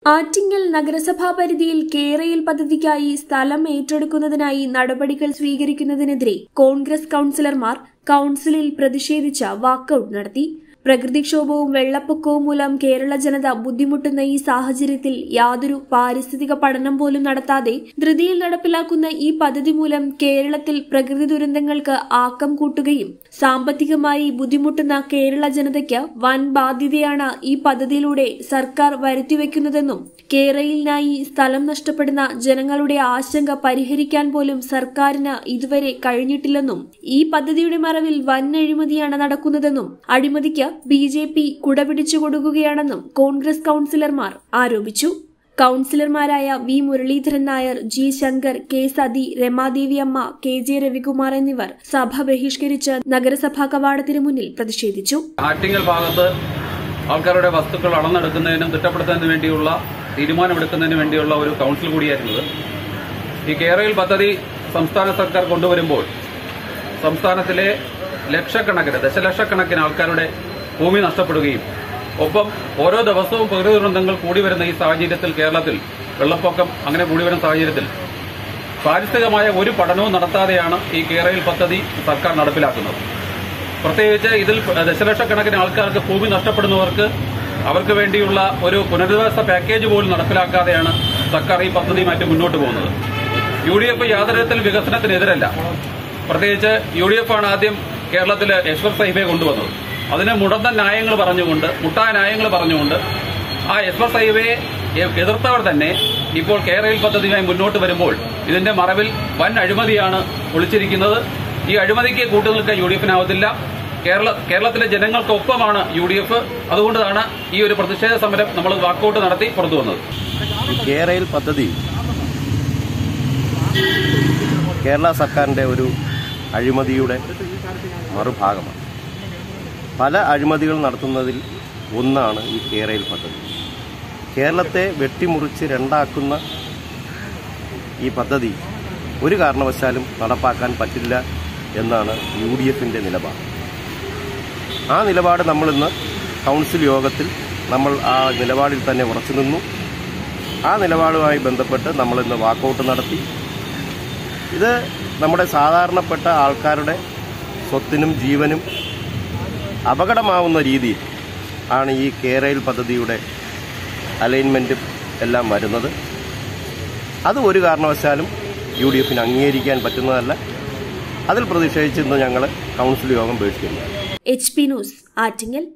ആറ്റിങ്ങൽ നഗരസഭാ പരിധിയിൽ കേരയിൽ പദ്ധതിക്കായി സ്ഥലം ഏറ്റെടുക്കുന്നതിനായി നടപടികൾ സ്വീകരിക്കുന്നതിനെതിരെ കോൺഗ്രസ് കൌൺസിലർമാർ കൌൺസിലിൽ പ്രതിഷേധിച്ച വാക്കൌട്ട് നടത്തി പ്രകൃതിക്ഷോഭവും വെള്ളപ്പൊക്കവും മൂലം കേരള ജനത ബുദ്ധിമുട്ടുന്ന ഈ സാഹചര്യത്തിൽ യാതൊരു പാരിസ്ഥിതിക പഠനം പോലും നടത്താതെ ധൃതിയിൽ നടപ്പിലാക്കുന്ന ഈ പദ്ധതി മൂലം കേരളത്തിൽ പ്രകൃതി ദുരന്തങ്ങൾക്ക് ആക്കം കൂട്ടുകയും സാമ്പത്തികമായി ബുദ്ധിമുട്ടുന്ന കേരള ജനതയ്ക്ക് വൻ ബാധ്യതയാണ് ഈ പദ്ധതിയിലൂടെ സർക്കാർ വരുത്തിവെക്കുന്നതെന്നും കേരളിനായി സ്ഥലം നഷ്ടപ്പെടുന്ന ജനങ്ങളുടെ ആശങ്ക പരിഹരിക്കാൻ പോലും സർക്കാരിന് ഇതുവരെ കഴിഞ്ഞിട്ടില്ലെന്നും ഈ പദ്ധതിയുടെ മറവിൽ വൻ അഴിമതിയാണ് നടക്കുന്നതെന്നും അഴിമതിക്ക് ബി ജെ പി കുടപിടിച്ചു കൊടുക്കുകയാണെന്നും കോൺഗ്രസ് കൌൺസിലർമാർ ആരോപിച്ചു കൌൺസിലർമാരായ V Muraleedharan Nair G Shankar K Sathi Ramadevi Amma K J Ravikumar എന്നിവർ സഭ ബഹിഷ്കരിച്ച് നഗരസഭാ കവാടത്തിന് മുന്നിൽ പ്രതിഷേധിച്ചു ആറ്റിങ്ങൽ ഭാഗത്ത് ആൾക്കാരുടെ വസ്തുക്കൾ അളന്നെടുക്കുന്നതിനും തിട്ടപ്പെടുത്തുന്നതിന് വേണ്ടിയുള്ള തീരുമാനമെടുക്കുന്നതിന് വേണ്ടിയുള്ള ഒരു കൌൺസിൽ കൂടിയായിരുന്നത് ഈ കേരയിൽ പദ്ധതി സംസ്ഥാന സർക്കാർ കൊണ്ടുവരുമ്പോൾ സംസ്ഥാനത്തിലെ ലക്ഷക്കണക്കിന് ദശലക്ഷക്കണക്കിന് ആൾക്കാരുടെ ഭൂമി നഷ്ടപ്പെടുകയും ഒപ്പം ഓരോ ദിവസവും പ്രകൃതി ദുരന്തങ്ങൾ കൂടി വരുന്ന ഈ സാഹചര്യത്തിൽ കേരളത്തിൽ വെള്ളപ്പൊക്കം അങ്ങനെ കൂടി വരുന്ന സാഹചര്യത്തിൽ പാരിസ്ഥിതികമായ ഒരു പഠനവും നടത്താതെയാണ് ഈ കേരയിൽ പദ്ധതി സർക്കാർ നടപ്പിലാക്കുന്നത് പ്രത്യേകിച്ച് ഇതിൽ ദശലക്ഷക്കണക്കിന് ആൾക്കാർക്ക് ഭൂമി നഷ്ടപ്പെടുന്നവർക്ക് അവർക്ക് വേണ്ടിയുള്ള ഒരു പുനരധിവാസ പാക്കേജ് പോലും നടപ്പിലാക്കാതെയാണ് സർക്കാർ ഈ പദ്ധതിയുമായിട്ട് മുന്നോട്ട് പോകുന്നത് യു ഡി എഫ് യാതൊരു തരത്തിൽ വികസനത്തിനെതിരല്ല പ്രത്യേകിച്ച് യു ഡി എഫ് ആണ് ആദ്യം കേരളത്തിൽ എക്സ്പ്രസ് ഹൈവേ കൊണ്ടുവന്നത് അതിന് മുടന്ത ന്യായങ്ങൾ പറഞ്ഞുകൊണ്ട് മുട്ടായ ന്യായങ്ങൾ പറഞ്ഞുകൊണ്ട് ആ എക്സ്പ്രസ് ഹൈവേ എതിർത്തവർ തന്നെ ഇപ്പോൾ കേരളയിൽ പദ്ധതിയുമായി മുന്നോട്ട് വരുമ്പോൾ ഇതിന്റെ മറവിൽ വൻ അഴിമതിയാണ് ഒളിച്ചിരിക്കുന്നത് ഈ അഴിമതിക്ക് കൂട്ടുനിൽക്കാൻ യു ഡി എഫിനാവത്തില്ല കേരള കേരളത്തിലെ ജനങ്ങൾക്കൊപ്പമാണ് യു ഡി എഫ് അതുകൊണ്ടാണ് ഈ ഒരു പ്രതിഷേധ സമരം നമ്മൾ വാക്കൌട്ട് നടത്തി പുറത്തു വന്നത് ഈ കേരയിൽ പദ്ധതി കേരള സർക്കാരിൻ്റെ ഒരു അഴിമതിയുടെ മറുഭാഗമാണ് പല അഴിമതികൾ നടത്തുന്നതിൽ ഒന്നാണ് ഈ കേരയിൽ പദ്ധതി കേരളത്തെ വെട്ടിമുറിച്ച് രണ്ടാക്കുന്ന ഈ പദ്ധതി ഒരു കാരണവശാലും നടപ്പാക്കാൻ പറ്റില്ല എന്നാണ് യു ഡി എഫിൻ്റെ നിലപാട് ആ നിലപാട് നമ്മളിന്ന് കൗൺസിൽ യോഗത്തിൽ നമ്മൾ ആ നിലപാടിൽ തന്നെ ഉറച്ചു നിന്നു ആ നിലപാടുമായി ബന്ധപ്പെട്ട് നമ്മളിന്ന് വാക്കൗട്ട് നടത്തി ഇത് നമ്മുടെ സാധാരണപ്പെട്ട ആൾക്കാരുടെ സ്വത്തിനും ജീവനും അപകടമാവുന്ന രീതിയിൽ ആണ് ഈ കേരയിൽ പദ്ധതിയുടെ അലൈൻമെൻറ്റും എല്ലാം വരുന്നത് അത് ഒരു കാരണവശാലും യു ഡി എഫിന് അംഗീകരിക്കാൻ പറ്റുന്നതല്ല അതിൽ പ്രതിഷേധിച്ച് ഇന്ന് ഞങ്ങൾ കൗൺസിൽ യോഗം ബഹിഷ്കരിക്കുന്നു എച്ച് പി ന്യൂസ് ആറ്റിങ്ങൽ